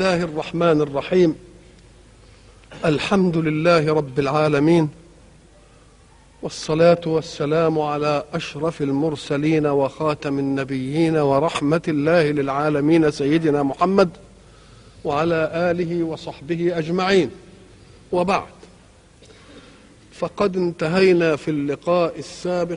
الله الرحمن الرحيم الحمد لله رب العالمين والصلاه والسلام على اشرف المرسلين وخاتم النبيين ورحمه الله للعالمين سيدنا محمد وعلى اله وصحبه اجمعين وبعد فقد انتهينا في اللقاء السابق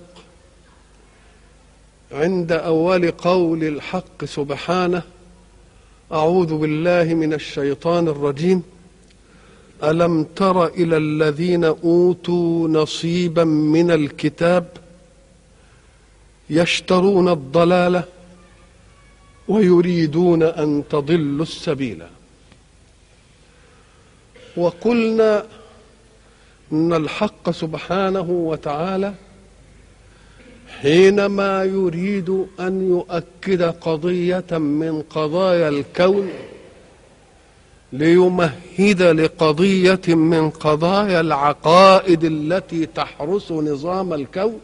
عند اول قول الحق سبحانه اعوذ بالله من الشيطان الرجيم الم تر الى الذين اوتوا نصيبا من الكتاب يشترون الضلاله ويريدون ان تضلوا السبيل وقلنا ان الحق سبحانه وتعالى حينما يريد ان يؤكد قضيه من قضايا الكون ليمهد لقضيه من قضايا العقائد التي تحرس نظام الكون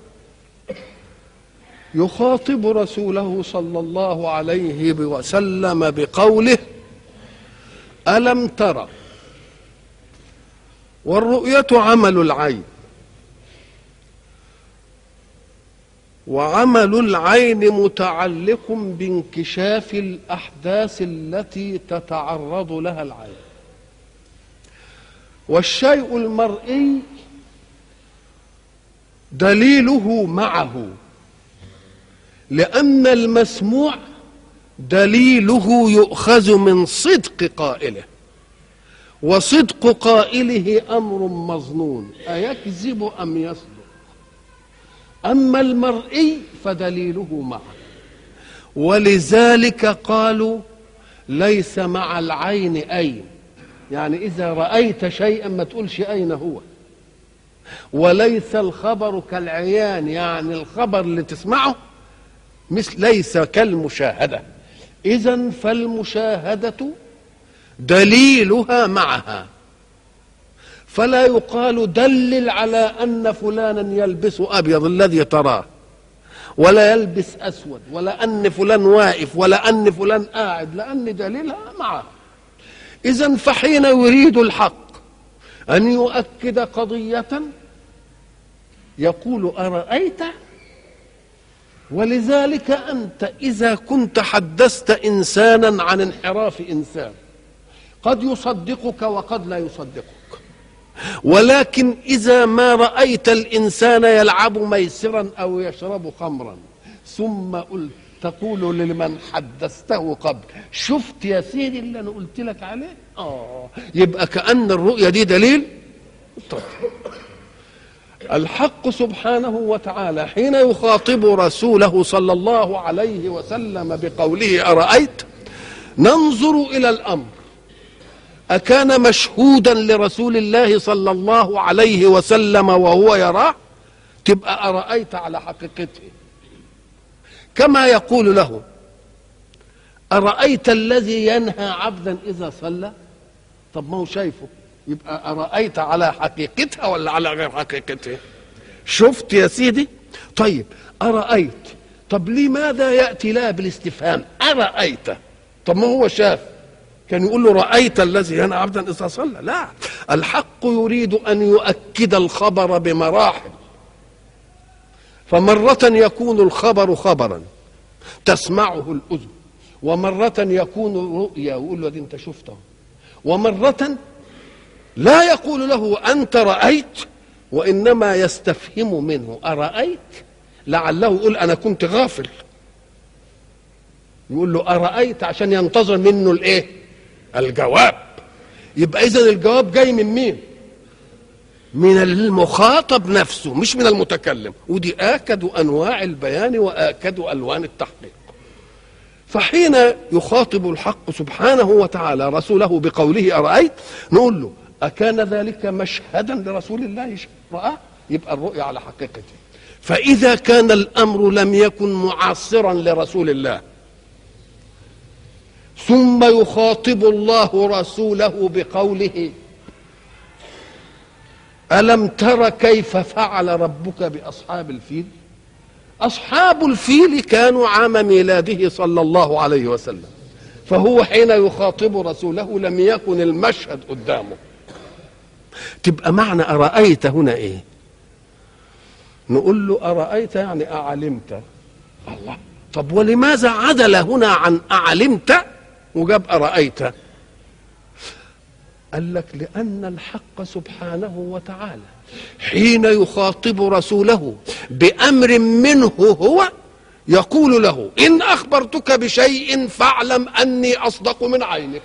يخاطب رسوله صلى الله عليه وسلم بقوله الم ترى والرؤيه عمل العين وعمل العين متعلق بانكشاف الاحداث التي تتعرض لها العين والشيء المرئي دليله معه لان المسموع دليله يؤخذ من صدق قائله وصدق قائله امر مظنون ايكذب ام يصدق أما المرئي فدليله معه ولذلك قالوا ليس مع العين أين يعني إذا رأيت شيئا ما تقولش أين هو وليس الخبر كالعيان يعني الخبر اللي تسمعه مثل ليس كالمشاهدة إذا فالمشاهدة دليلها معها فلا يقال دلل على ان فلانا يلبس ابيض الذي تراه ولا يلبس اسود ولا ان فلان واقف ولا ان فلان قاعد لان دليلها معه اذا فحين يريد الحق ان يؤكد قضيه يقول ارايت ولذلك انت اذا كنت حدثت انسانا عن انحراف انسان قد يصدقك وقد لا يصدقك ولكن إذا ما رأيت الإنسان يلعب ميسرا أو يشرب خمرا ثم قلت تقول لمن حدثته قبل شفت يا سيدي اللي أنا قلت لك عليه آه يبقى كأن الرؤية دي دليل طيب. الحق سبحانه وتعالى حين يخاطب رسوله صلى الله عليه وسلم بقوله أرأيت ننظر إلى الأمر أكان مشهودا لرسول الله صلى الله عليه وسلم وهو يراه تبقى أرأيت على حقيقته كما يقول له أرأيت الذي ينهى عبدا إذا صلى طب ما هو شايفه يبقى أرأيت على حقيقتها ولا على غير حقيقتها شفت يا سيدي طيب أرأيت طب لماذا يأتي لا بالاستفهام أرأيت طب ما هو شاف كان يقول له رأيت الذي ينهى عبدا إذا صلى لا الحق يريد أن يؤكد الخبر بمراحل فمرة يكون الخبر خبرا تسمعه الأذن ومرة يكون رؤيا ويقول له دي أنت شفته ومرة لا يقول له أنت رأيت وإنما يستفهم منه أرأيت لعله يقول أنا كنت غافل يقول له أرأيت عشان ينتظر منه الإيه الجواب يبقى اذا الجواب جاي من مين من المخاطب نفسه مش من المتكلم ودي اكد انواع البيان واكد الوان التحقيق فحين يخاطب الحق سبحانه وتعالى رسوله بقوله ارايت نقول له اكان ذلك مشهدا لرسول الله راه يبقى الرؤيا على حقيقته فاذا كان الامر لم يكن معاصرا لرسول الله ثم يخاطب الله رسوله بقوله الم تر كيف فعل ربك باصحاب الفيل اصحاب الفيل كانوا عام ميلاده صلى الله عليه وسلم فهو حين يخاطب رسوله لم يكن المشهد قدامه تبقى معنى أرأيت هنا إيه نقول له أرأيت يعني أعلمت الله طب ولماذا عدل هنا عن أعلمت وجاب أرأيت قال لك لأن الحق سبحانه وتعالى حين يخاطب رسوله بأمر منه هو يقول له إن أخبرتك بشيء فاعلم أني أصدق من عينك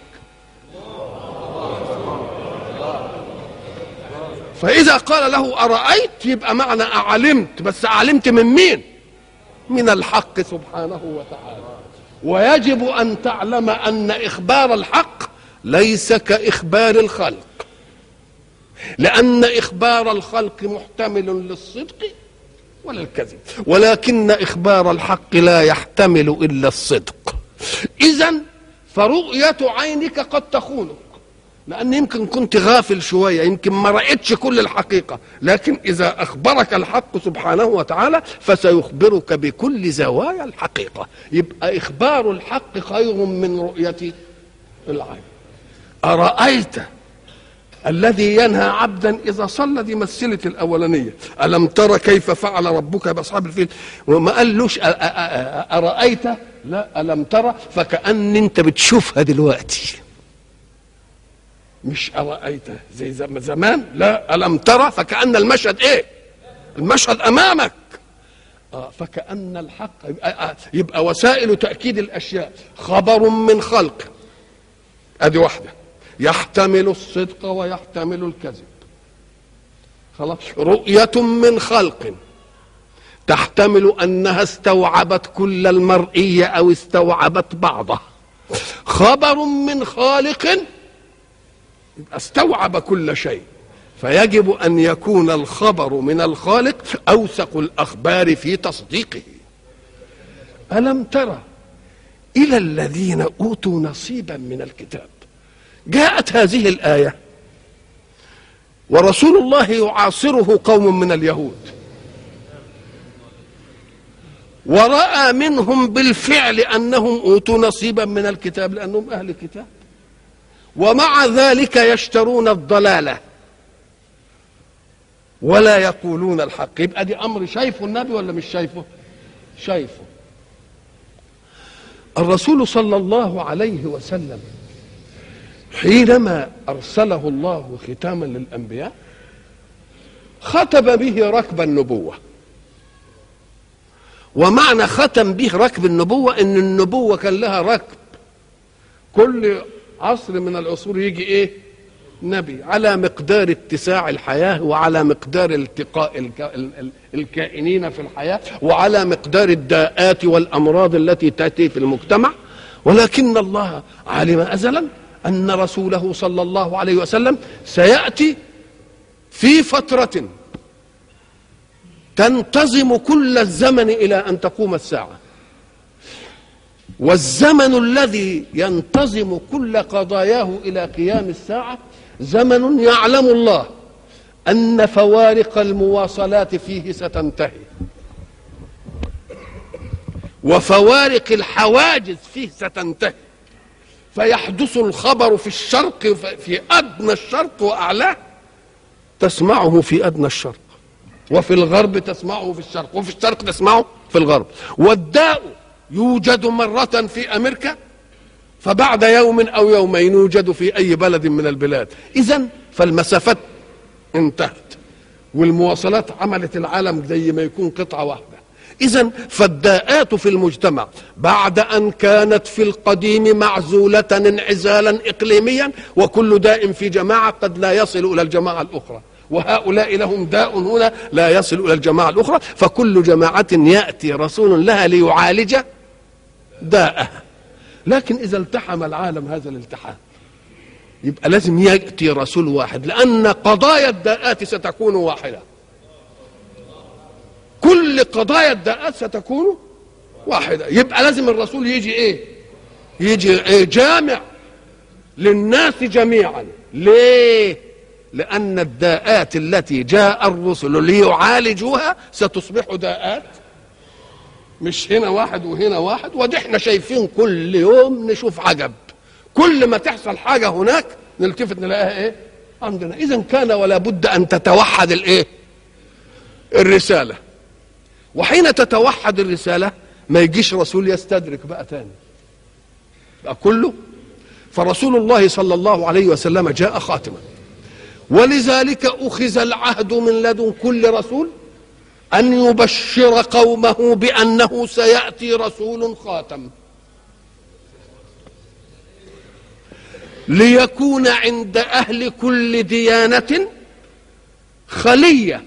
فإذا قال له أرأيت يبقى معنى أعلمت بس أعلمت من مين من الحق سبحانه وتعالى ويجب أن تعلم أن إخبار الحق ليس كإخبار الخلق لأن إخبار الخلق محتمل للصدق ولا الكذب ولكن إخبار الحق لا يحتمل إلا الصدق إذا فرؤية عينك قد تخونك لأن يمكن كنت غافل شوية يمكن ما رأيتش كل الحقيقة لكن إذا أخبرك الحق سبحانه وتعالى فسيخبرك بكل زوايا الحقيقة يبقى إخبار الحق خير من رؤية العين أرأيت الذي ينهى عبدا إذا صلى دي مثلت الأولانية ألم ترى كيف فعل ربك بأصحاب الفيل وما قالوش أرأيت لا ألم ترى فكأن أنت بتشوفها دلوقتي مش أرأيت زي زمان لا ألم ترى فكأن المشهد إيه المشهد أمامك آه فكأن الحق يبقى, يبقى وسائل تأكيد الأشياء خبر من خلق أدي واحدة يحتمل الصدق ويحتمل الكذب خلاص رؤية من خلق تحتمل أنها استوعبت كل المرئية أو استوعبت بعضه خبر من خالق استوعب كل شيء فيجب ان يكون الخبر من الخالق اوثق الاخبار في تصديقه الم ترى الى الذين اوتوا نصيبا من الكتاب جاءت هذه الايه ورسول الله يعاصره قوم من اليهود وراى منهم بالفعل انهم اوتوا نصيبا من الكتاب لانهم اهل الكتاب ومع ذلك يشترون الضلاله ولا يقولون الحق يبقى دي امر شايفه النبي ولا مش شايفه شايفه الرسول صلى الله عليه وسلم حينما ارسله الله ختاما للانبياء ختم به ركب النبوه ومعنى ختم به ركب النبوه ان النبوه كان لها ركب كل عصر من العصور يجي ايه نبي على مقدار اتساع الحياة وعلى مقدار التقاء الكائنين في الحياة وعلى مقدار الداءات والأمراض التي تأتي في المجتمع ولكن الله علم أزلا أن رسوله صلى الله عليه وسلم سيأتي في فترة تنتظم كل الزمن إلى أن تقوم الساعة والزمن الذي ينتظم كل قضاياه الى قيام الساعه زمن يعلم الله ان فوارق المواصلات فيه ستنتهي وفوارق الحواجز فيه ستنتهي فيحدث الخبر في الشرق في ادنى الشرق واعلاه تسمعه في ادنى الشرق وفي الغرب تسمعه في الشرق وفي الشرق تسمعه في الغرب والداء يوجد مرة في أمريكا فبعد يوم أو يومين يوجد في أي بلد من البلاد إذا فالمسافات انتهت والمواصلات عملت العالم زي ما يكون قطعة واحدة إذا فالداءات في المجتمع بعد أن كانت في القديم معزولة انعزالا إقليميا وكل داء في جماعة قد لا يصل إلى الجماعة الأخرى وهؤلاء لهم داء هنا لا يصل إلى الجماعة الأخرى فكل جماعة يأتي رسول لها ليعالج داءها لكن إذا التحم العالم هذا الالتحام يبقى لازم يأتي رسول واحد لأن قضايا الداءات ستكون واحدة كل قضايا الداءات ستكون واحدة يبقى لازم الرسول يجي ايه يجي إيه جامع للناس جميعا ليه لأن الداءات التي جاء الرسل ليعالجوها ستصبح داءات مش هنا واحد وهنا واحد ودي احنا شايفين كل يوم نشوف عجب كل ما تحصل حاجة هناك نلتفت نلاقيها ايه عندنا اذا كان ولا بد ان تتوحد الايه الرسالة وحين تتوحد الرسالة ما يجيش رسول يستدرك بقى تاني بقى كله فرسول الله صلى الله عليه وسلم جاء خاتما ولذلك أخذ العهد من لدن كل رسول أن يبشر قومه بأنه سيأتي رسول خاتم ليكون عند أهل كل ديانة خلية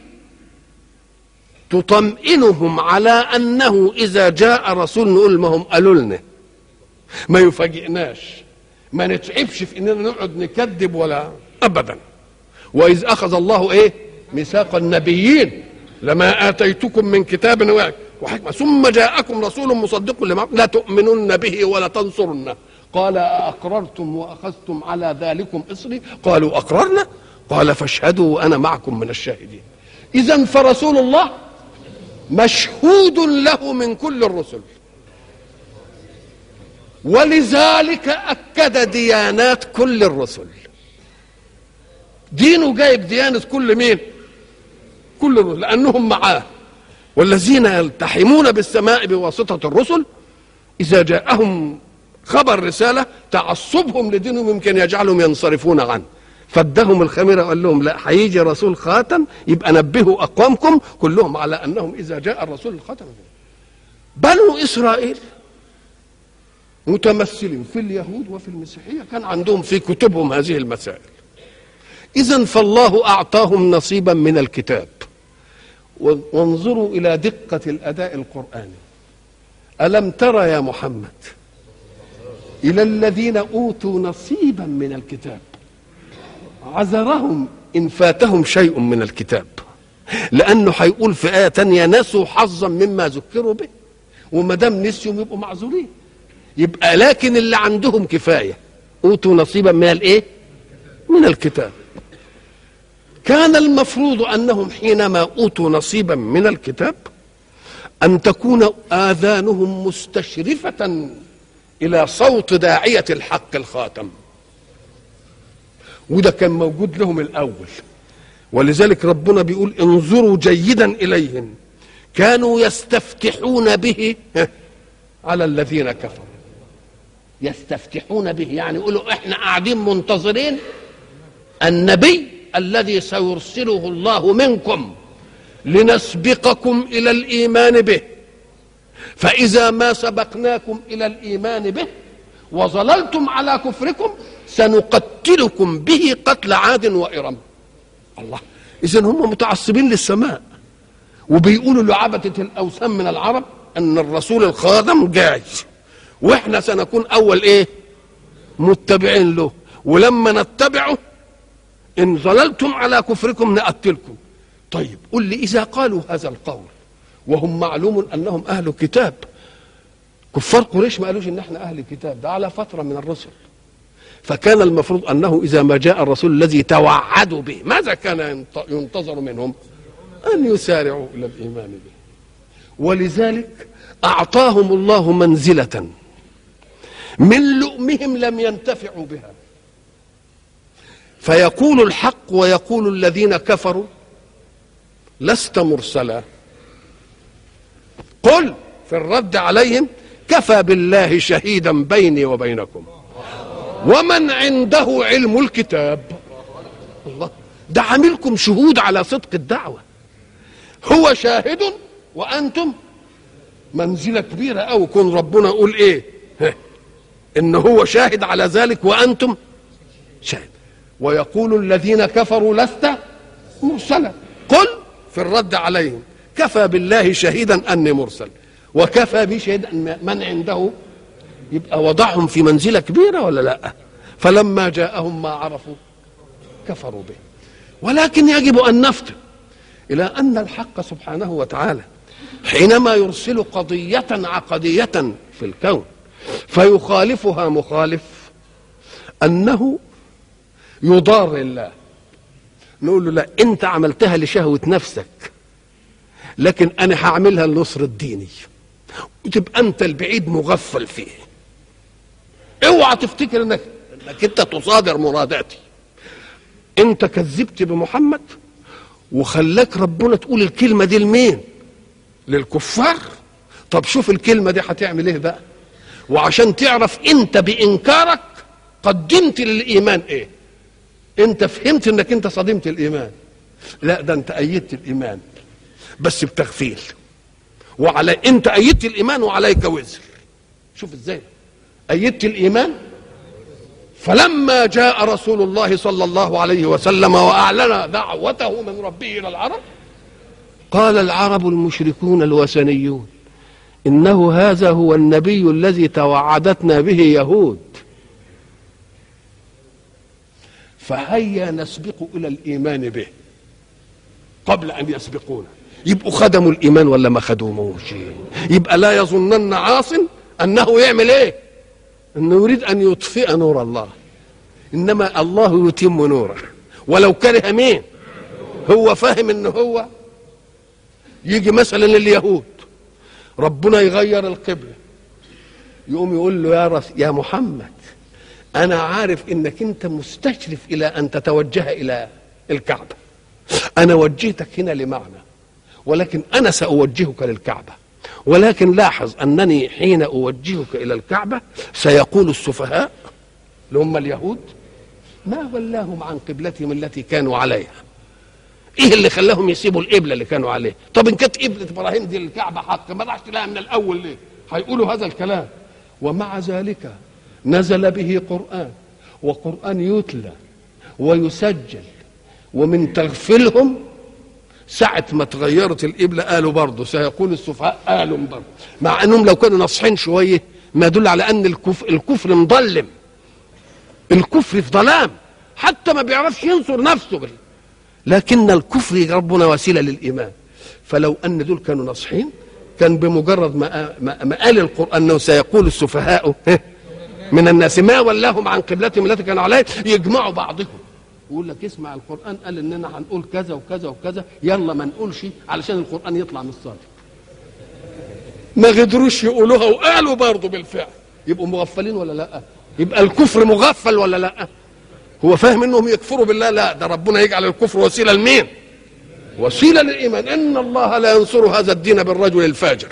تطمئنهم على أنه إذا جاء رسول نقول ما هم قالوا لنا ما يفاجئناش ما نتعبش في اننا نقعد نكذب ولا ابدا واذ اخذ الله ايه ميثاق النبيين لما اتيتكم من كتاب وحكمه ثم جاءكم رسول مصدق لما لا تؤمنن به ولا تنصرنه قال أأقررتم وأخذتم على ذلكم إصري قالوا أقررنا قال فاشهدوا وأنا معكم من الشاهدين إذا فرسول الله مشهود له من كل الرسل ولذلك أكد ديانات كل الرسل دينه جايب ديانة كل مين كل الرسل لأنهم معاه والذين يلتحمون بالسماء بواسطة الرسل إذا جاءهم خبر رسالة تعصبهم لدينهم يمكن يجعلهم ينصرفون عنه فدهم الخميرة وقال لهم لا هيجي رسول خاتم يبقى نبهوا أقوامكم كلهم على أنهم إذا جاء الرسول الخاتم بنو إسرائيل متمثل في اليهود وفي المسيحية كان عندهم في كتبهم هذه المسائل إذا فالله أعطاهم نصيبا من الكتاب وانظروا إلى دقة الأداء القرآني ألم ترى يا محمد إلى الذين أوتوا نصيبا من الكتاب عذرهم إن فاتهم شيء من الكتاب لأنه هيقول في آية تانية نسوا حظا مما ذكروا به وما دام نسيوا يبقوا معذورين يبقى لكن اللي عندهم كفاية أوتوا نصيبا من الإيه؟ من الكتاب كان المفروض أنهم حينما أوتوا نصيبا من الكتاب أن تكون آذانهم مستشرفة إلى صوت داعية الحق الخاتم وده كان موجود لهم الأول ولذلك ربنا بيقول انظروا جيدا إليهم كانوا يستفتحون به على الذين كفروا يستفتحون به يعني يقولوا احنا قاعدين منتظرين النبي الذي سيرسله الله منكم لنسبقكم الى الايمان به فاذا ما سبقناكم الى الايمان به وظللتم على كفركم سنقتلكم به قتل عاد وارم الله اذا هم متعصبين للسماء وبيقولوا لعبدة الاوثان من العرب ان الرسول الخادم جاي واحنا سنكون اول ايه متبعين له ولما نتبعه ان ظللتم على كفركم نقتلكم طيب قل لي اذا قالوا هذا القول وهم معلوم انهم اهل كتاب كفار قريش ما قالوش ان احنا اهل كتاب ده على فتره من الرسل فكان المفروض انه اذا ما جاء الرسول الذي توعدوا به ماذا كان ينتظر منهم ان يسارعوا الى الايمان به ولذلك اعطاهم الله منزله من لؤمهم لم ينتفعوا بها فيقول الحق ويقول الذين كفروا لست مرسلا قل في الرد عليهم كفى بالله شهيدا بيني وبينكم ومن عنده علم الكتاب الله ده عاملكم شهود على صدق الدعوة هو شاهد وأنتم منزلة كبيرة أو كن ربنا يقول إيه إن هو شاهد على ذلك وأنتم شاهد ويقول الذين كفروا لست مرسلا قل في الرد عليهم كفى بالله شهيدا أني مرسل وكفى بي شهيدا من عنده يبقى وضعهم في منزلة كبيرة ولا لا فلما جاءهم ما عرفوا كفروا به ولكن يجب أن نفطن إلى أن الحق سبحانه وتعالى حينما يرسل قضية عقدية في الكون فيخالفها مخالف أنه يضار الله نقول له لا أنت عملتها لشهوة نفسك لكن أنا هعملها لنصر الديني وتبقى انت البعيد مغفل فيه اوعى تفتكر انك انك انت تصادر مراداتي انت كذبت بمحمد وخلاك ربنا تقول الكلمه دي لمين للكفار طب شوف الكلمه دي هتعمل ايه بقى وعشان تعرف انت بانكارك قدمت للايمان ايه انت فهمت انك انت صدمت الايمان لا ده انت ايدت الايمان بس بتغفيل وعلى انت ايدت الايمان وعليك وزر شوف ازاي ايدت الايمان فلما جاء رسول الله صلى الله عليه وسلم واعلن دعوته من ربه الى العرب قال العرب المشركون الوثنيون انه هذا هو النبي الذي توعدتنا به يهود فهيا نسبق الى الايمان به قبل ان يسبقونا يبقوا خدموا الايمان ولا ما خدموش يبقى لا يظنن عاص انه يعمل ايه انه يريد ان يطفئ نور الله انما الله يتم نوره ولو كره مين هو فاهم ان هو يجي مثلا اليهود ربنا يغير القبله يقوم يقول له يا رس يا محمد انا عارف انك انت مستشرف الى ان تتوجه الى الكعبه انا وجهتك هنا لمعنى ولكن انا ساوجهك للكعبه ولكن لاحظ انني حين اوجهك الى الكعبه سيقول السفهاء اللي هم اليهود ما ولاهم عن قبلتهم التي كانوا عليها ايه اللي خلاهم يسيبوا القبله اللي كانوا عليها طب ان كانت قبله ابراهيم دي الكعبه حق ما راحش لها من الاول ليه هيقولوا هذا الكلام ومع ذلك نزل به قران وقران يتلى ويسجل ومن تغفلهم ساعة ما تغيرت القبلة قالوا برضه سيقول السفهاء قالوا برضه مع انهم لو كانوا ناصحين شوية ما يدل على ان الكفر, الكفر مظلم الكفر في ظلام حتى ما بيعرفش ينصر نفسه بال... لكن الكفر ربنا وسيلة للإيمان فلو أن دول كانوا ناصحين كان بمجرد ما, ما, ما قال القرآن أنه سيقول السفهاء من الناس ما ولاهم عن قبلتهم التي كانوا عليها يجمعوا بعضهم يقول لك اسمع القرآن قال إننا هنقول كذا وكذا وكذا يلا ما نقولش علشان القرآن يطلع من الصادق ما قدروش يقولوها وقالوا برضه بالفعل يبقوا مغفلين ولا لا يبقى الكفر مغفل ولا لا هو فاهم انهم يكفروا بالله لا ده ربنا يجعل الكفر وسيله لمين وسيله للايمان ان الله لا ينصر هذا الدين بالرجل الفاجر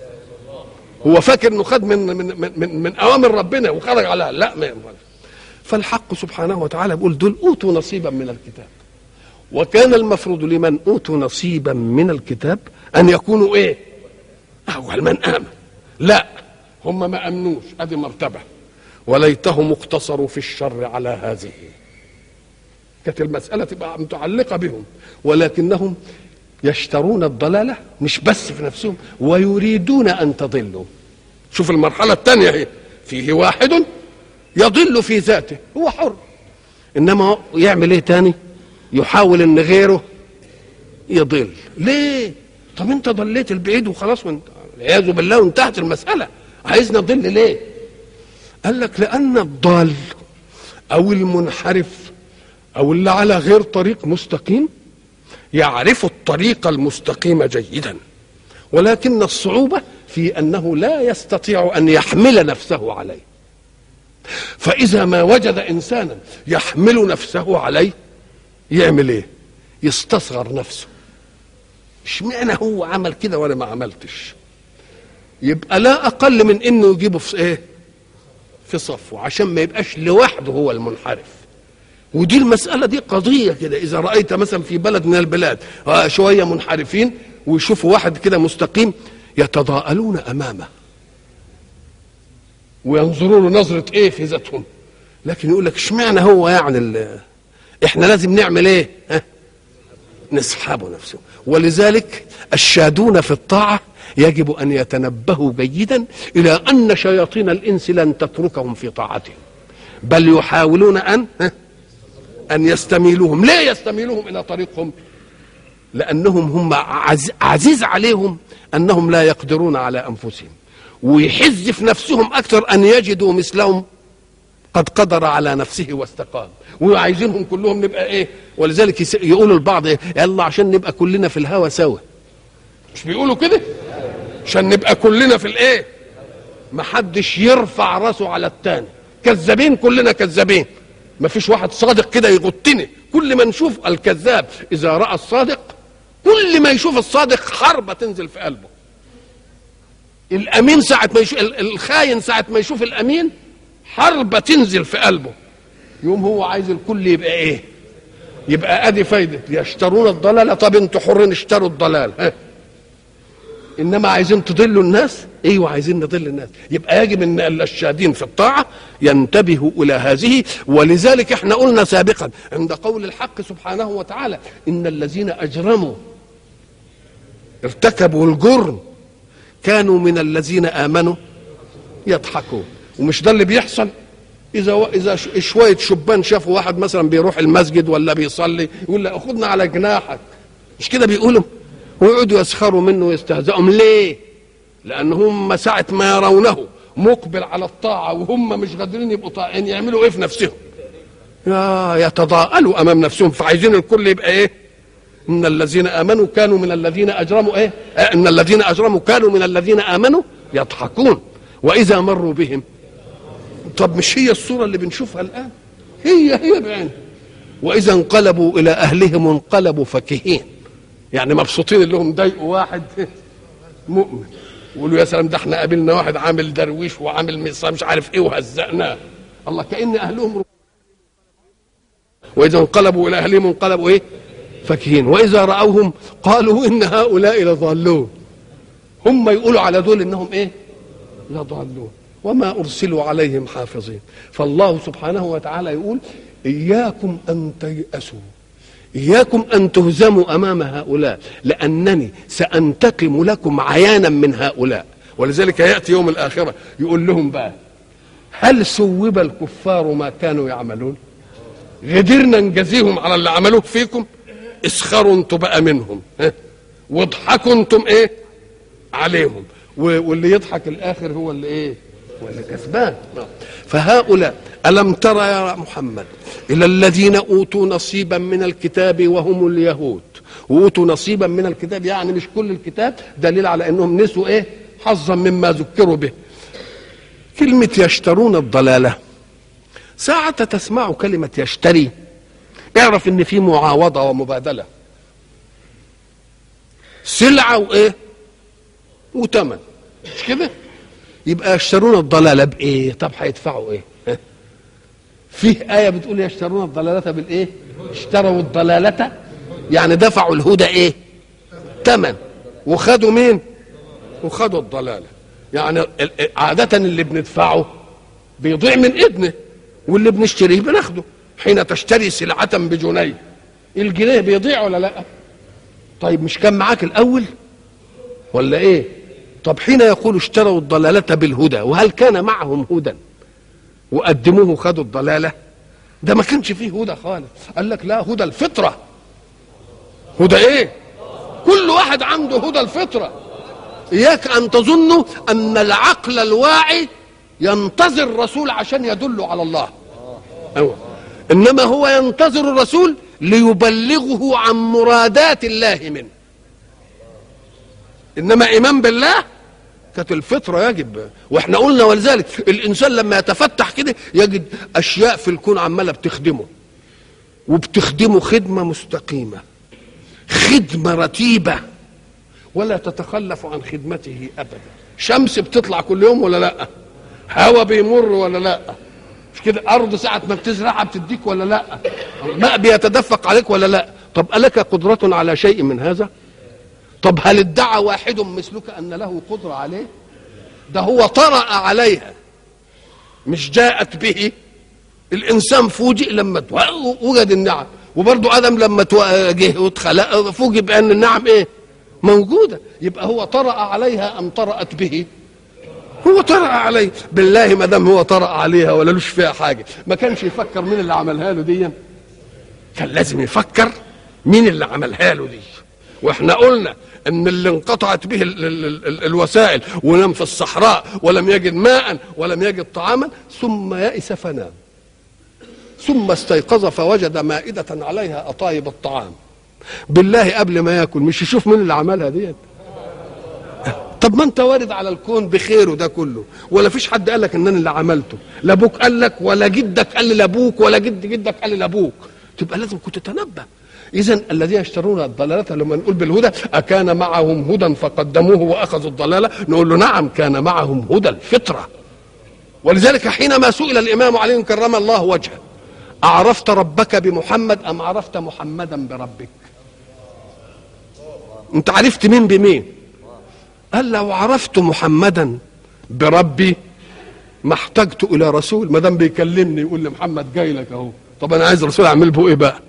هو فاكر انه خد من من من, من, من اوامر ربنا وخرج عليها لا ما ينفعش فالحق سبحانه وتعالى بيقول دول اوتوا نصيبا من الكتاب وكان المفروض لمن اوتوا نصيبا من الكتاب ان يكونوا ايه اول من امن لا هم ما امنوش ادي مرتبه وليتهم اقتصروا في الشر على هذه كانت المسألة تبقى متعلقة بهم ولكنهم يشترون الضلالة مش بس في نفسهم ويريدون أن تضلوا شوف المرحلة الثانية هي فيه واحد يضل في ذاته هو حر إنما يعمل إيه تاني يحاول إن غيره يضل ليه طب انت ضليت البعيد وخلاص وانت والعياذ بالله وانتهت المسألة عايزنا نضل ليه قال لك لأن الضال أو المنحرف أو اللي على غير طريق مستقيم يعرف الطريق المستقيم جيدا ولكن الصعوبة في أنه لا يستطيع أن يحمل نفسه عليه فإذا ما وجد إنسانا يحمل نفسه عليه يعمل إيه يستصغر نفسه اشمعنى هو عمل كده وانا ما عملتش يبقى لا اقل من انه يجيبه في ايه في صفه عشان ما يبقاش لوحده هو المنحرف ودي المسألة دي قضية كده إذا رأيت مثلا في بلد من البلاد شوية منحرفين ويشوفوا واحد كده مستقيم يتضاءلون أمامه وينظروا له نظرة إيه في ذاتهم لكن يقول لك اشمعنى هو يعني احنا لازم نعمل ايه ها؟ نسحبه نفسه ولذلك الشادون في الطاعة يجب أن يتنبهوا جيدا إلى أن شياطين الإنس لن تتركهم في طاعتهم بل يحاولون أن أن يستميلوهم ليه يستميلوهم إلى طريقهم لأنهم هم عز عزيز عليهم أنهم لا يقدرون على أنفسهم ويحز في نفسهم أكثر أن يجدوا مثلهم قد قدر على نفسه واستقام وعايزينهم كلهم نبقى ايه ولذلك يقولوا البعض إيه؟ يلا عشان نبقى كلنا في الهوى سوا مش بيقولوا كده عشان نبقى كلنا في الايه ما حدش يرفع راسه على التاني كذابين كلنا كذابين ما فيش واحد صادق كده يغطني كل ما نشوف الكذاب اذا راى الصادق كل ما يشوف الصادق حربه تنزل في قلبه الامين ساعه ما يشوف الخاين ساعه ما يشوف الامين حربه تنزل في قلبه يوم هو عايز الكل يبقى ايه يبقى ادي فايده يشترون الضلاله طب انتوا حرين اشتروا الضلال ها انما عايزين تضلوا الناس ايوه عايزين نضل الناس يبقى يجب ان الشادين في الطاعه ينتبهوا الى هذه ولذلك احنا قلنا سابقا عند قول الحق سبحانه وتعالى ان الذين اجرموا ارتكبوا الجرم كانوا من الذين امنوا يضحكون ومش ده اللي بيحصل اذا و... اذا ش... شويه شبان شافوا واحد مثلا بيروح المسجد ولا بيصلي يقول له خدنا على جناحك مش كده بيقولوا ويقعدوا يسخروا منه ويستهزئوا ليه لان هم ساعه ما يرونه مقبل على الطاعه وهم مش قادرين يبقوا طائعين يعملوا ايه في نفسهم يا يتضاءلوا امام نفسهم فعايزين الكل يبقى ايه ان الذين امنوا كانوا من الذين اجرموا ايه آه ان الذين اجرموا كانوا من الذين امنوا يضحكون واذا مروا بهم طب مش هي الصوره اللي بنشوفها الان هي هي بعين واذا انقلبوا الى اهلهم انقلبوا فكهين يعني مبسوطين اللي هم ضايقوا واحد مؤمن يقولوا يا سلام ده احنا قابلنا واحد عامل درويش وعامل مش عارف ايه وهزقناه الله كان اهلهم واذا انقلبوا الى اهلهم انقلبوا ايه فكهين واذا راوهم قالوا ان هؤلاء لضالون هم يقولوا على دول انهم ايه لضالون وما ارسلوا عليهم حافظين فالله سبحانه وتعالى يقول اياكم ان تيأسوا إياكم أن تهزموا أمام هؤلاء لأنني سأنتقم لكم عيانا من هؤلاء ولذلك يأتي يوم الآخرة يقول لهم بقى هل سوب الكفار ما كانوا يعملون قدرنا نجازيهم على اللي عملوه فيكم اسخروا انتم بقى منهم واضحكوا انتم ايه عليهم واللي يضحك الاخر هو اللي ايه هو اللي كسبان فهؤلاء ألم ترى يا محمد إلى الذين أوتوا نصيبا من الكتاب وهم اليهود وأوتوا نصيبا من الكتاب يعني مش كل الكتاب دليل على أنهم نسوا إيه حظا مما ذكروا به كلمة يشترون الضلالة ساعة تسمع كلمة يشتري اعرف ان في معاوضة ومبادلة سلعة وايه وتمن مش كده يبقى يشترون الضلالة بايه طب هيدفعوا ايه فيه آية بتقول يشترون الضلالة بالإيه؟ اشتروا الضلالة يعني دفعوا الهدى إيه؟ تمن وخدوا مين؟ وخدوا الضلالة يعني عادة اللي بندفعه بيضيع من إيدنا واللي بنشتريه بناخده حين تشتري سلعة بجنيه الجنيه بيضيع ولا لا؟ طيب مش كان معاك الأول؟ ولا إيه؟ طب حين يقول اشتروا الضلالة بالهدى وهل كان معهم هدى؟ وقدموه خدوا الضلاله ده ما كانش فيه هدى خالص قال لك لا هدى الفطره هدى ايه كل واحد عنده هدى الفطره اياك ان تظنوا ان العقل الواعي ينتظر الرسول عشان يدله على الله أيوة. انما هو ينتظر الرسول ليبلغه عن مرادات الله منه انما ايمان بالله كانت الفطرة يجب واحنا قلنا ولذلك الانسان لما يتفتح كده يجد اشياء في الكون عمالة بتخدمه وبتخدمه خدمة مستقيمة خدمة رتيبة ولا تتخلف عن خدمته ابدا شمس بتطلع كل يوم ولا لا هوا بيمر ولا لا مش كده ارض ساعة ما بتزرعها بتديك ولا لا الماء بيتدفق عليك ولا لا طب ألك قدرة على شيء من هذا طب هل ادعى واحد مثلك ان له قدره عليه ده هو طرأ عليها مش جاءت به الانسان فوجئ لما وجد النعم وبرضه ادم لما جه واتخلق فوجئ بان النعم ايه موجوده يبقى هو طرأ عليها ام طرأت به هو طرأ عليه بالله ما دام هو طرأ عليها ولا لوش فيها حاجه ما كانش يفكر مين اللي عملها له دي كان لازم يفكر مين اللي عملها له دي واحنا قلنا ان اللي انقطعت به ال ال ال الوسائل ونام في الصحراء ولم يجد ماء ولم يجد طعاما ثم يئس فنام ثم استيقظ فوجد مائدة عليها أطايب الطعام بالله قبل ما ياكل مش يشوف مين اللي عملها ديت طب ما انت وارد على الكون بخيره ده كله ولا فيش حد قال لك ان انا اللي عملته لا ابوك قال لك ولا جدك قال لابوك ولا جد جدك قال لابوك تبقى لازم كنت تتنبه اذا الذين يشترون الضلاله لما نقول بالهدى اكان معهم هدى فقدموه واخذوا الضلاله نقول له نعم كان معهم هدى الفطره ولذلك حينما سئل الامام علي كرم الله وجهه اعرفت ربك بمحمد ام عرفت محمدا بربك انت عرفت مين بمين قال لو عرفت محمدا بربي ما احتجت الى رسول ما دام بيكلمني يقول لي محمد جاي لك اهو طب انا عايز رسول اعمل به ايه بقى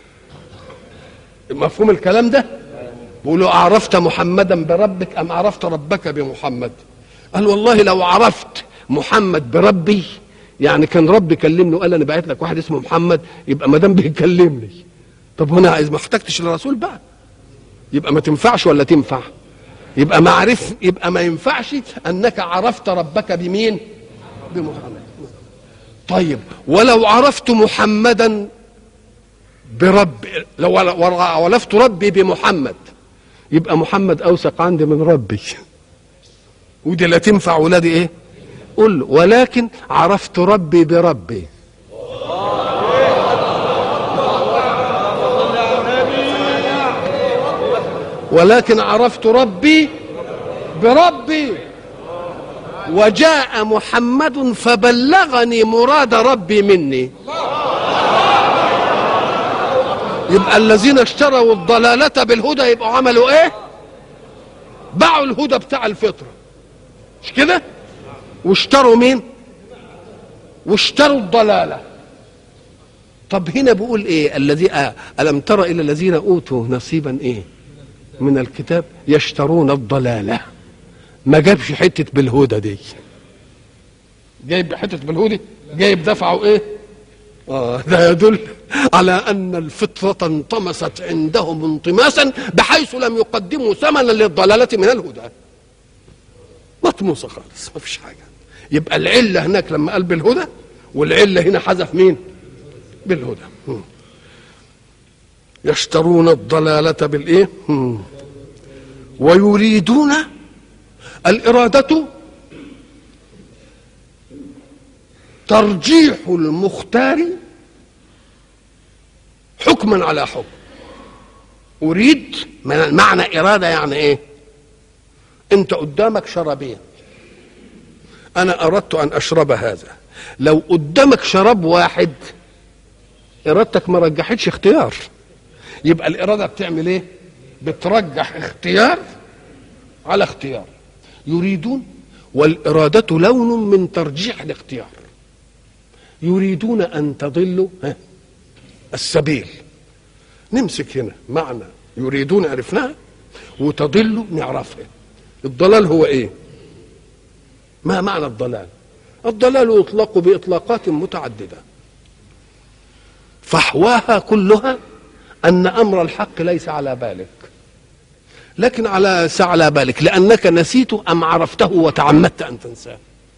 مفهوم الكلام ده بيقولوا اعرفت محمدا بربك ام عرفت ربك بمحمد قال والله لو عرفت محمد بربي يعني كان ربي كلمني وقال انا بعت لك واحد اسمه محمد يبقى ما دام بيكلمني طب هنا عايز ما احتجتش للرسول بقى يبقى ما تنفعش ولا تنفع يبقى ما عرف يبقى ما ينفعش انك عرفت ربك بمين بمحمد طيب ولو عرفت محمدا برب لو عرفت ربي بمحمد يبقى محمد اوثق عندي من ربي ودي لا تنفع ولادي ايه قل له ولكن عرفت ربي بربي ولكن عرفت ربي بربي وجاء محمد فبلغني مراد ربي مني يبقى الذين اشتروا الضلالة بالهدى يبقوا عملوا ايه باعوا الهدى بتاع الفطرة مش كده واشتروا مين واشتروا الضلالة طب هنا بيقول ايه الذي آه ألم تر إلى الذين أوتوا نصيبا ايه من الكتاب يشترون الضلالة ما جابش حتة بالهدى دي جايب حتة بالهدى جايب دفعه ايه آه ده يدل على أن الفطرة انطمست عندهم انطماسا بحيث لم يقدموا ثمنا للضلالة من الهدى مطموسة خالص ما فيش حاجة يبقى العلة هناك لما قال بالهدى والعلة هنا حذف مين بالهدى يشترون الضلالة بالإيه ويريدون الإرادة ترجيح المختار حكما على حكم أريد من معنى إرادة يعني إيه أنت قدامك شرابين أنا أردت أن أشرب هذا لو قدامك شراب واحد إرادتك ما رجحتش اختيار يبقى الإرادة بتعمل إيه بترجح اختيار على اختيار يريدون والإرادة لون من ترجيح الاختيار يريدون أن تضلوا السبيل نمسك هنا معنى يريدون عرفناها وتضلوا نعرفها الضلال هو ايه ما معنى الضلال الضلال يطلق بإطلاقات متعددة فحواها كلها أن أمر الحق ليس على بالك لكن على على بالك لأنك نسيته أم عرفته وتعمدت أن تنساه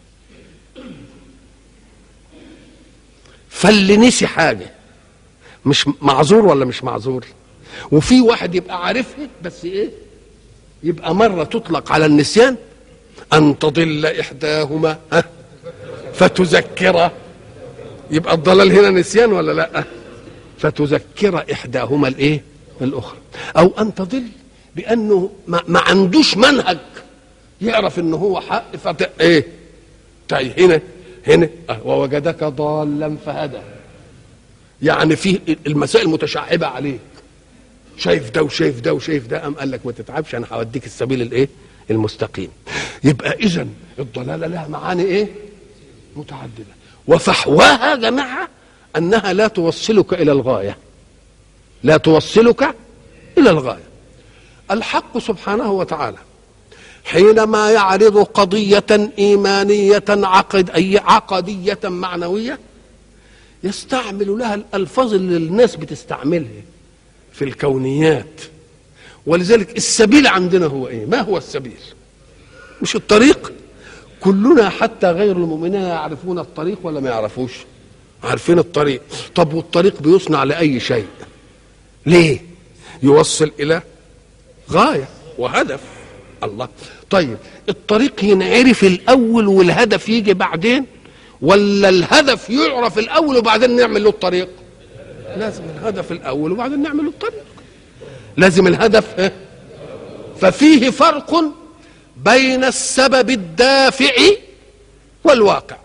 فاللي نسي حاجة مش معذور ولا مش معذور وفي واحد يبقى عارفها بس ايه يبقى مرة تطلق على النسيان أن تضل إحداهما ها فتذكر يبقى الضلال هنا نسيان ولا لا فتذكر إحداهما الإيه الأخرى أو أن تضل بأنه ما, ما عندوش منهج يعرف إن هو حق فت... إيه طيب هنا هنا ووجدك ضالا فهدى يعني في المسائل متشعبة عليك شايف ده وشايف ده وشايف ده أم قال لك ما تتعبش أنا هوديك السبيل الإيه المستقيم يبقى إذا الضلالة لها معاني إيه متعددة وفحواها جماعة أنها لا توصلك إلى الغاية لا توصلك إلى الغاية الحق سبحانه وتعالى حينما يعرض قضية إيمانية عقد أي عقدية معنوية يستعمل لها الألفاظ اللي الناس بتستعملها في الكونيات ولذلك السبيل عندنا هو إيه ما هو السبيل مش الطريق كلنا حتى غير المؤمنين يعرفون الطريق ولا ما يعرفوش عارفين الطريق طب والطريق بيصنع لأي شيء ليه يوصل إلى غاية وهدف الله طيب الطريق ينعرف الاول والهدف يجي بعدين ولا الهدف يعرف الاول وبعدين نعمل له الطريق لازم الهدف الاول وبعدين نعمل له الطريق لازم الهدف ها؟ ففيه فرق بين السبب الدافع والواقع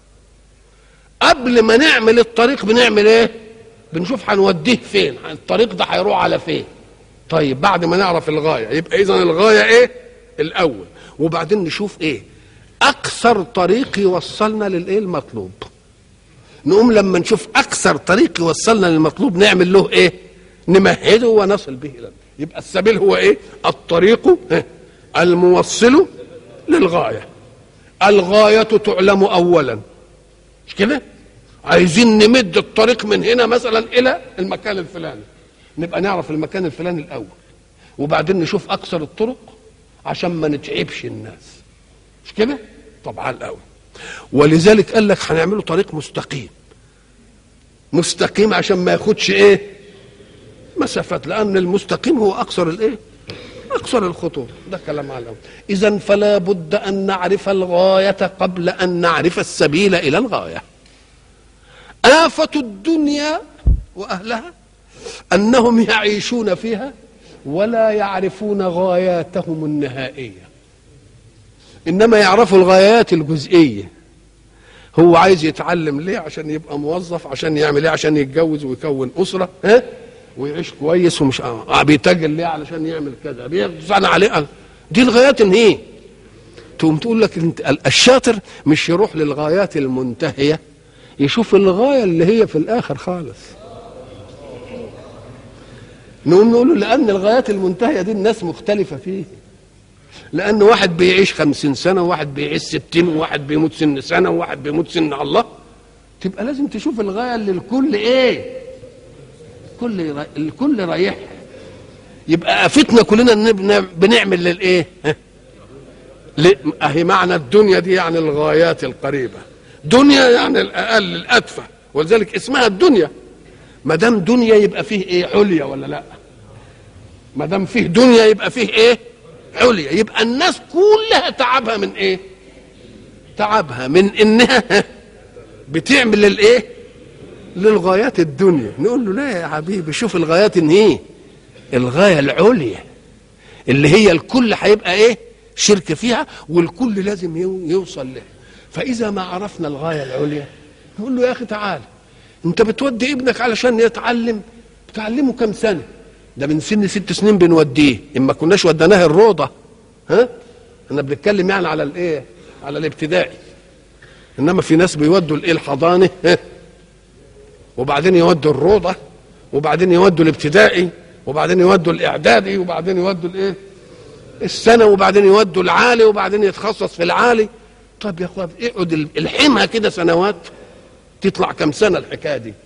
قبل ما نعمل الطريق بنعمل ايه بنشوف هنوديه فين الطريق ده هيروح على فين طيب بعد ما نعرف الغايه يبقى اذا الغايه ايه الاول وبعدين نشوف ايه اكثر طريق يوصلنا للايه المطلوب نقوم لما نشوف اكثر طريق يوصلنا للمطلوب نعمل له ايه نمهده ونصل به الى يبقى السبيل هو ايه الطريق إيه؟ الموصل للغايه الغايه تعلم اولا مش كده عايزين نمد الطريق من هنا مثلا الى المكان الفلاني نبقى نعرف المكان الفلاني الاول وبعدين نشوف اكثر الطرق عشان ما نتعبش الناس مش كده طبعا الاول ولذلك قال لك هنعمله طريق مستقيم مستقيم عشان ما ياخدش ايه مسافات لان المستقيم هو اكثر الايه اكثر الخطوط ده كلام على الاول اذا فلا بد ان نعرف الغايه قبل ان نعرف السبيل الى الغايه آفة الدنيا وأهلها أنهم يعيشون فيها ولا يعرفون غاياتهم النهائية إنما يعرفوا الغايات الجزئية هو عايز يتعلم ليه عشان يبقى موظف عشان يعمل ايه عشان يتجوز ويكون أسرة ها ويعيش كويس ومش آه بيتاجر ليه علشان يعمل كذا بيصنع عليه دي الغايات ان ايه تقوم تقول لك انت الشاطر مش يروح للغايات المنتهيه يشوف الغايه اللي هي في الاخر خالص نقوم نقول له لان الغايات المنتهيه دي الناس مختلفه فيه لان واحد بيعيش خمسين سنه وواحد بيعيش ستين وواحد بيموت سن سنه وواحد بيموت سن الله تبقى لازم تشوف الغايه اللي الكل ايه كل الكل رايح يبقى افتنا كلنا ان بنعمل للايه اهي معنى الدنيا دي يعني الغايات القريبه دنيا يعني الاقل الادفع ولذلك اسمها الدنيا ما دام دنيا يبقى فيه ايه عليا ولا لا ما دام فيه دنيا يبقى فيه ايه عليا يبقى الناس كلها تعبها من ايه تعبها من انها بتعمل الايه للغايات الدنيا نقول له لا يا حبيبي شوف الغايات ان ايه الغايه العليا اللي هي الكل هيبقى ايه شرك فيها والكل لازم يوصل لها فإذا ما عرفنا الغاية العليا نقول له يا أخي تعال أنت بتودي ابنك علشان يتعلم بتعلمه كم سنة ده من سن ست سنين بنوديه إما كناش وديناه الروضة ها احنا بنتكلم يعني على الايه على الابتدائي انما في ناس بيودوا الايه الحضانه ها؟ وبعدين يودوا الروضه وبعدين يودوا الابتدائي وبعدين يودوا الاعدادي وبعدين يودوا الايه السنه وبعدين يودوا العالي وبعدين يتخصص في العالي طب يا اخوان اقعد الحمها كده سنوات تطلع كم سنه الحكايه دي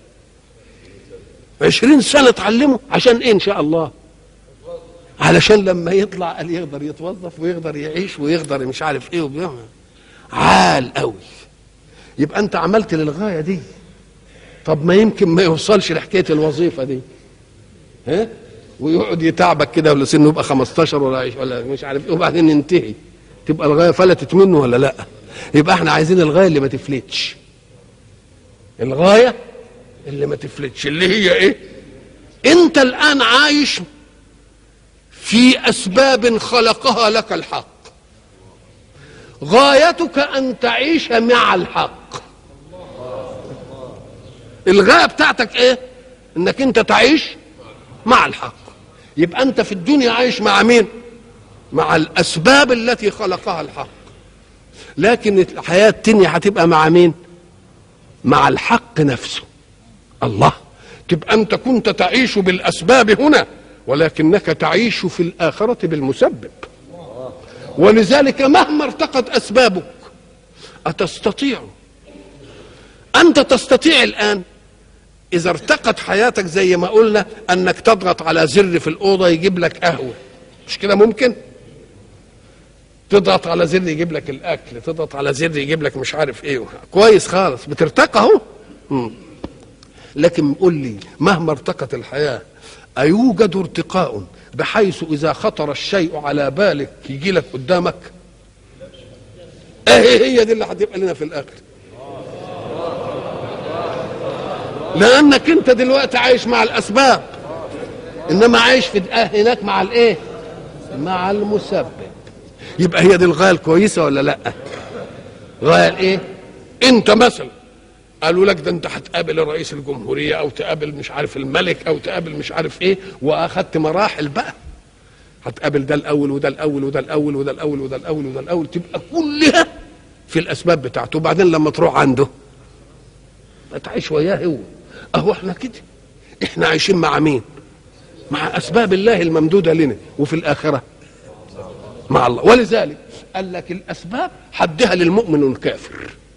عشرين سنه تعلمه عشان ايه ان شاء الله علشان لما يطلع قال يقدر يتوظف ويقدر يعيش ويقدر مش عارف ايه وبيعمل عال قوي يبقى انت عملت للغايه دي طب ما يمكن ما يوصلش لحكايه الوظيفه دي ها ويقعد يتعبك كده ولا سنه يبقى 15 ولا ولا مش عارف ايه وبعدين ينتهي تبقى الغايه فلتت منه ولا لا يبقى احنا عايزين الغايه اللي ما تفلتش الغايه اللي ما تفلتش اللي هي ايه انت الان عايش في اسباب خلقها لك الحق غايتك ان تعيش مع الحق الغايه بتاعتك ايه انك انت تعيش مع الحق يبقى انت في الدنيا عايش مع مين مع الاسباب التي خلقها الحق لكن الحياه التانية هتبقى مع مين مع الحق نفسه الله تبقى انت كنت تعيش بالاسباب هنا ولكنك تعيش في الاخره بالمسبب ولذلك مهما ارتقت اسبابك اتستطيع انت تستطيع الان اذا ارتقت حياتك زي ما قلنا انك تضغط على زر في الاوضه يجيب لك قهوه مش كده ممكن تضغط على زر يجيب لك الاكل تضغط على زر يجيب لك مش عارف ايه كويس خالص بترتقى اهو لكن قول لي مهما ارتقت الحياه ايوجد ارتقاء بحيث اذا خطر الشيء على بالك يجي لك قدامك ايه هي دي اللي هتبقى لنا في الاخر لانك انت دلوقتي عايش مع الاسباب انما عايش في هناك مع الايه مع المسبب يبقى هي دي الغايه الكويسه ولا لا غايه الايه انت مثلا قالوا لك ده انت هتقابل رئيس الجمهوريه او تقابل مش عارف الملك او تقابل مش عارف ايه واخدت مراحل بقى هتقابل ده الاول وده الاول وده الاول وده الاول وده الاول وده الاول تبقى كلها في الاسباب بتاعته وبعدين لما تروح عنده تعيش وياه هو اهو احنا كده احنا عايشين مع مين مع اسباب الله الممدوده لنا وفي الاخره مع الله ولذلك قال لك الاسباب حدها للمؤمن والكافر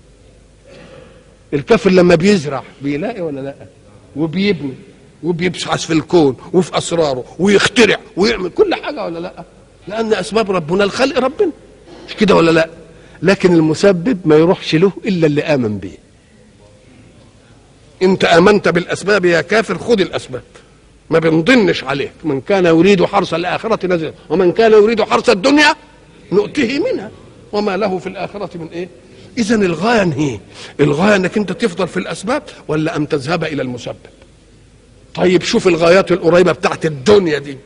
الكافر لما بيزرع بيلاقي ولا لا وبيبني وبيبحث في الكون وفي اسراره ويخترع ويعمل كل حاجه ولا لا لان اسباب ربنا الخلق ربنا مش كده ولا لا لكن المسبب ما يروحش له الا اللي امن به انت امنت بالاسباب يا كافر خذ الاسباب ما بنضنش عليك من كان يريد حرث الاخره نزل ومن كان يريد حرث الدنيا نؤته منها وما له في الاخره من ايه اذا الغايه هي الغايه انك انت تفضل في الاسباب ولا ان تذهب الى المسبب طيب شوف الغايات القريبه بتاعت الدنيا دي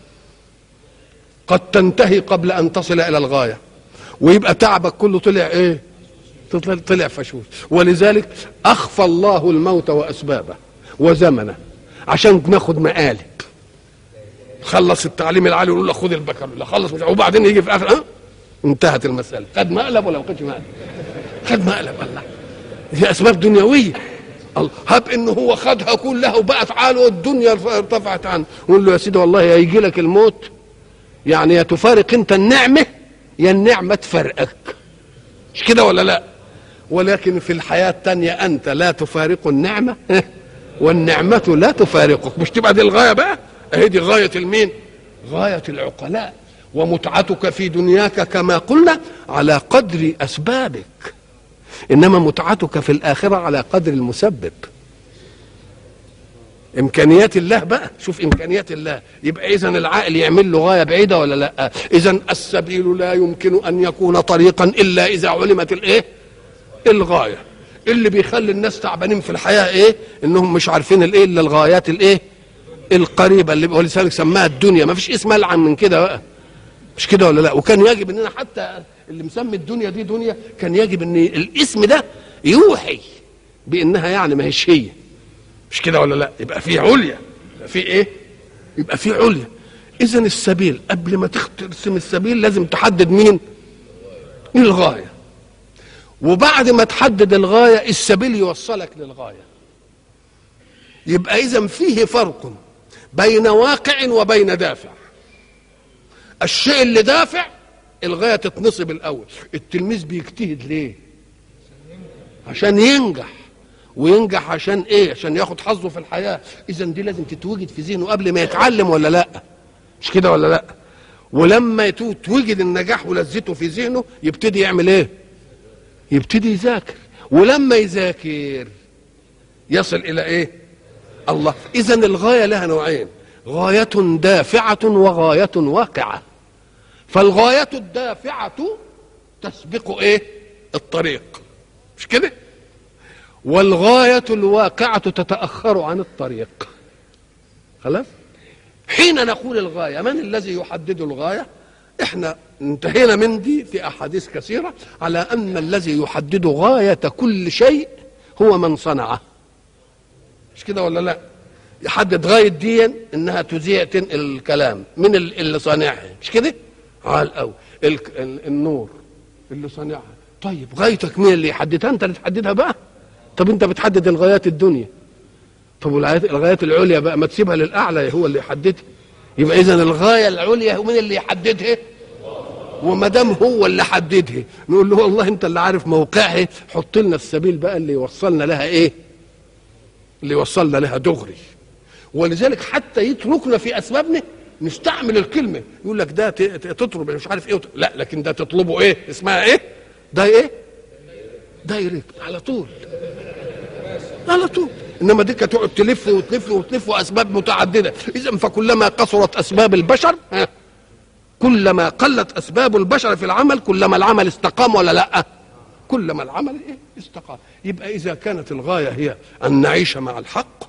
قد تنتهي قبل ان تصل الى الغايه ويبقى تعبك كله طلع ايه طلع, طلع فشوش ولذلك اخفى الله الموت واسبابه وزمنه عشان ناخد مقالب خلص التعليم العالي ويقول له خد البكالوريوس خلص مش وبعدين يجي في اخر اه انتهت المساله خد مقلب ولا ما خدش مقلب خد مقلب الله هي اسباب دنيويه الله هب انه هو خدها كلها وبقت عاله والدنيا ارتفعت عنه يقول له يا سيدي والله هيجي لك الموت يعني يا تفارق انت النعمه يا النعمه تفارقك مش كده ولا لا ولكن في الحياه الثانيه انت لا تفارق النعمه والنعمه لا تفارقك مش تبقى دي الغايه بقى اهي دي غايه المين غايه العقلاء ومتعتك في دنياك كما قلنا على قدر اسبابك انما متعتك في الاخره على قدر المسبب امكانيات الله بقى شوف امكانيات الله يبقى اذا العقل يعمل له غايه بعيده ولا لا اذا السبيل لا يمكن ان يكون طريقا الا اذا علمت الايه الغايه اللي بيخلي الناس تعبانين في الحياه ايه انهم مش عارفين الايه الا الغايات الايه القريبه اللي ولذلك سماها الدنيا ما فيش اسم العن من كده بقى مش كده ولا لا وكان يجب اننا حتى اللي مسمي الدنيا دي دنيا كان يجب ان الاسم ده يوحي بانها يعني ما هيش هي مش كده ولا لا يبقى في عليا يبقى في ايه يبقى في عليا اذا السبيل قبل ما ترسم السبيل لازم تحدد مين الغايه وبعد ما تحدد الغايه السبيل يوصلك للغايه يبقى اذا فيه فرق بين واقع وبين دافع الشيء اللي دافع الغايه تتنصب الاول التلميذ بيجتهد ليه عشان ينجح وينجح عشان ايه عشان ياخد حظه في الحياه اذا دي لازم تتوجد في ذهنه قبل ما يتعلم ولا لا مش كده ولا لا ولما توجد النجاح ولذته في ذهنه يبتدي يعمل ايه يبتدي يذاكر ولما يذاكر يصل الى ايه الله اذا الغايه لها نوعين غايه دافعه وغايه واقعه فالغايه الدافعه تسبق ايه الطريق مش كده والغايه الواقعه تتاخر عن الطريق خلاص حين نقول الغايه من الذي يحدد الغايه احنا انتهينا من دي في احاديث كثيره على ان الذي يحدد غايه كل شيء هو من صنعه مش كده ولا لا يحدد غايه دي انها تذيع تنقل الكلام من اللي صانعها مش كده عال قوي النور اللي صانعها طيب غايتك مين اللي يحددها انت اللي تحددها بقى طب انت بتحدد الغايات الدنيا طب والغايات الغايات العليا بقى ما تسيبها للاعلى هو اللي يحددها يبقى اذا الغايه العليا هو مين اللي يحددها وما دام هو اللي حددها نقول له والله انت اللي عارف موقعها حط لنا السبيل بقى اللي يوصلنا لها ايه اللي يوصلنا لها دغري ولذلك حتى يتركنا في اسبابنا نستعمل الكلمه يقول لك ده تطلب مش عارف ايه لا لكن ده تطلبه ايه اسمها ايه ده ايه دايركت على طول على طول انما دي كانت تقعد تلف وتلف وتلف واسباب متعدده اذا فكلما قصرت اسباب البشر ها كلما قلت اسباب البشر في العمل كلما العمل استقام ولا لا كلما العمل ايه استقام يبقى اذا كانت الغايه هي ان نعيش مع الحق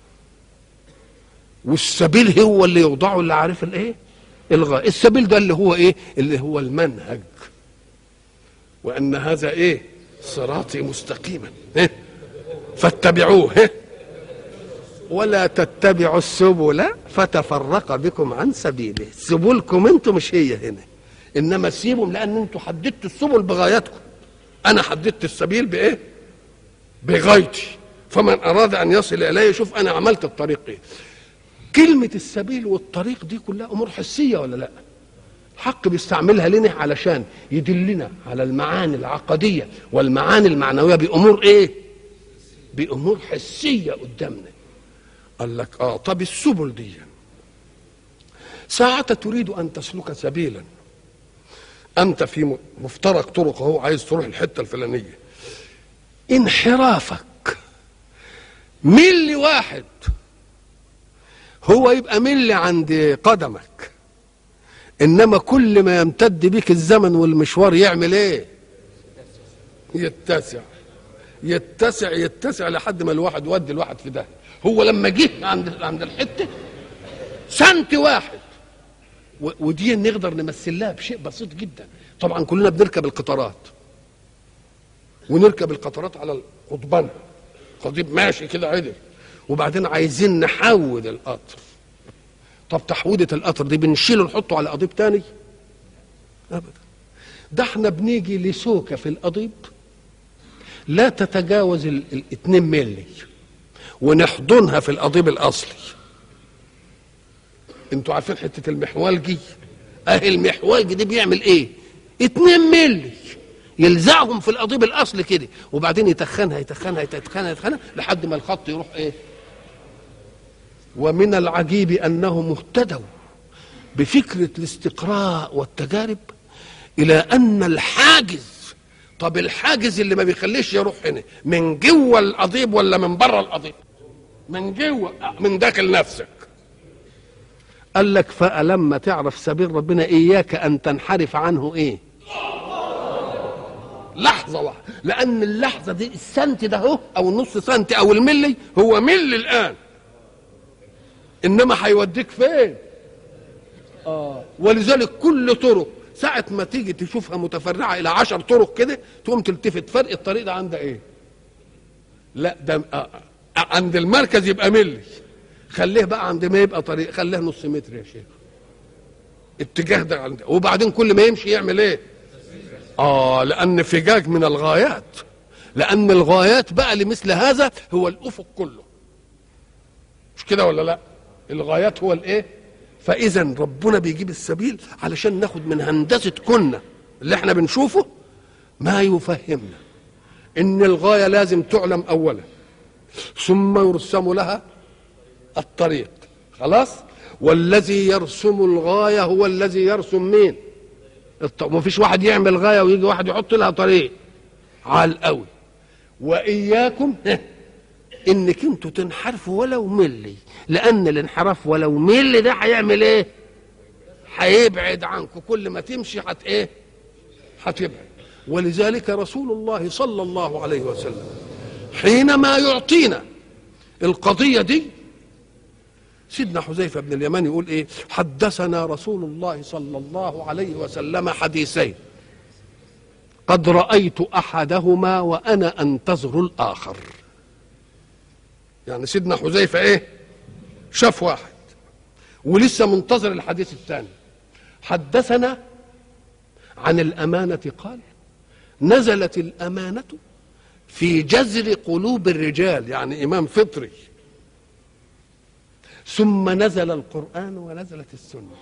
والسبيل هو اللي يوضعه اللي عارف الايه الغايه السبيل ده اللي هو ايه اللي هو المنهج وان هذا ايه صراطي مستقيما إيه؟ فاتبعوه إيه؟ ولا تتبعوا السبل فتفرق بكم عن سبيله سبلكم انتم مش هي هنا انما سيبهم لان انتم حددتوا السبل بغايتكم انا حددت السبيل بايه بغايتي فمن اراد ان يصل الي يشوف انا عملت الطريق ايه كلمة السبيل والطريق دي كلها أمور حسية ولا لا الحق بيستعملها لنا علشان يدلنا على المعاني العقدية والمعاني المعنوية بأمور إيه بأمور حسية قدامنا قال لك آه طب السبل دي ساعة تريد أن تسلك سبيلا أنت في مفترق طرق أهو عايز تروح الحتة الفلانية انحرافك ملي واحد هو يبقى ملي عند قدمك انما كل ما يمتد بك الزمن والمشوار يعمل ايه يتسع يتسع يتسع لحد ما الواحد ودي الواحد في ده هو لما جه عند عند الحته سنت واحد و- ودي نقدر نمثل لها بشيء بسيط جدا طبعا كلنا بنركب القطارات ونركب القطارات على القضبان قضيب ماشي كده عدل وبعدين عايزين نحود القطر طب تحويدة القطر دي بنشيله نحطه على قضيب تاني ابدا ده احنا بنيجي لسوكة في القضيب لا تتجاوز ال- الاتنين ملي ونحضنها في القضيب الاصلي انتوا عارفين حتة المحوالجي اهي المحواج دي بيعمل ايه اتنين ملي يلزقهم في القضيب الاصلي كده وبعدين يتخنها يتخنها يتخنها يتخنها لحد ما الخط يروح ايه ومن العجيب انهم اهتدوا بفكره الاستقراء والتجارب الى ان الحاجز طب الحاجز اللي ما بيخليش يروح هنا من جوه القضيب ولا من بره القضيب من جوه آه، من داخل نفسك قال لك فألما تعرف سبيل ربنا إياك أن تنحرف عنه إيه لحظة واحدة لأن اللحظة دي السنت ده هو أو النص سنت أو الملي هو ملي الآن إنما هيوديك فين آه ولذلك كل طرق ساعة ما تيجي تشوفها متفرعة إلى عشر طرق كده تقوم تلتفت فرق الطريق ده عندها إيه لا ده آه آه، عند المركز يبقى ملي خليه بقى عند ما يبقى طريق خليه نص متر يا شيخ اتجاه ده عند وبعدين كل ما يمشي يعمل ايه اه لان فجاج من الغايات لان الغايات بقى لمثل هذا هو الافق كله مش كده ولا لا الغايات هو الايه فاذا ربنا بيجيب السبيل علشان ناخد من هندسه كنا اللي احنا بنشوفه ما يفهمنا ان الغايه لازم تعلم اولا ثم يرسم لها الطريق خلاص والذي يرسم الغايه هو الذي يرسم مين الط... ما فيش واحد يعمل غايه ويجي واحد يحط لها طريق عال قوي واياكم انك انتوا تنحرفوا ولو ملي لان الانحراف ولو ملي ده هيعمل ايه هيبعد عنكم كل ما تمشي هت ايه هتبعد ولذلك رسول الله صلى الله عليه وسلم حينما يعطينا القضيه دي سيدنا حذيفه بن اليمان يقول ايه حدثنا رسول الله صلى الله عليه وسلم حديثين قد رايت احدهما وانا انتظر الاخر يعني سيدنا حذيفه ايه شاف واحد ولسه منتظر الحديث الثاني حدثنا عن الامانه قال نزلت الامانه في جذر قلوب الرجال يعني امام فطري ثم نزل القرآن ونزلت السنة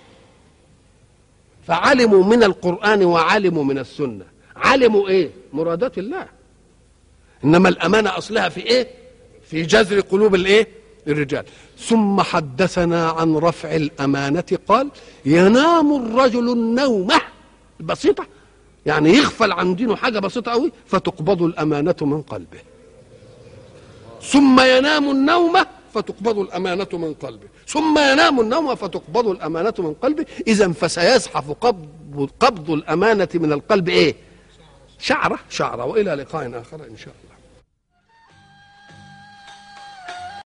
فعلموا من القرآن وعلموا من السنة علموا ايه مرادات الله انما الامانة اصلها في ايه في جذر قلوب الايه الرجال ثم حدثنا عن رفع الامانة قال ينام الرجل النومة البسيطة يعني يغفل عن دينه حاجة بسيطة قوي فتقبض الامانة من قلبه ثم ينام النوم فتقبض الأمانة من قلبه ثم ينام النوم فتقبض الأمانة من قلبه إذا فسيزحف قبض, قبض الأمانة من القلب إيه شعرة شعرة وإلى لقاء آخر إن شاء الله